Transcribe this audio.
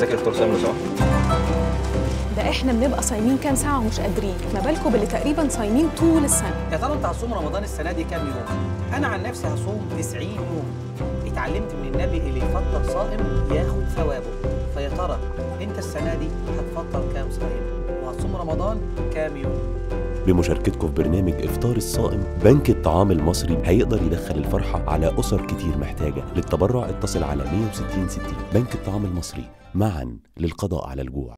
ازيك يا دكتور سامي صح؟ ده احنا بنبقى صايمين كام ساعه ومش قادرين ما بالكم باللي تقريبا صايمين طول السنه يا ترى انت هتصوم رمضان السنه دي كام يوم؟ انا عن نفسي هصوم 90 يوم اتعلمت من النبي اللي يفطر صائم ياخد ثوابه فيا ترى انت السنه دي هتفطر كام صائم؟ وهتصوم رمضان كام يوم؟ بمشاركتكم في برنامج إفطار الصائم بنك الطعام المصري هيقدر يدخل الفرحة على أسر كتير محتاجة للتبرع اتصل على 160 60 بنك الطعام المصري معا للقضاء على الجوع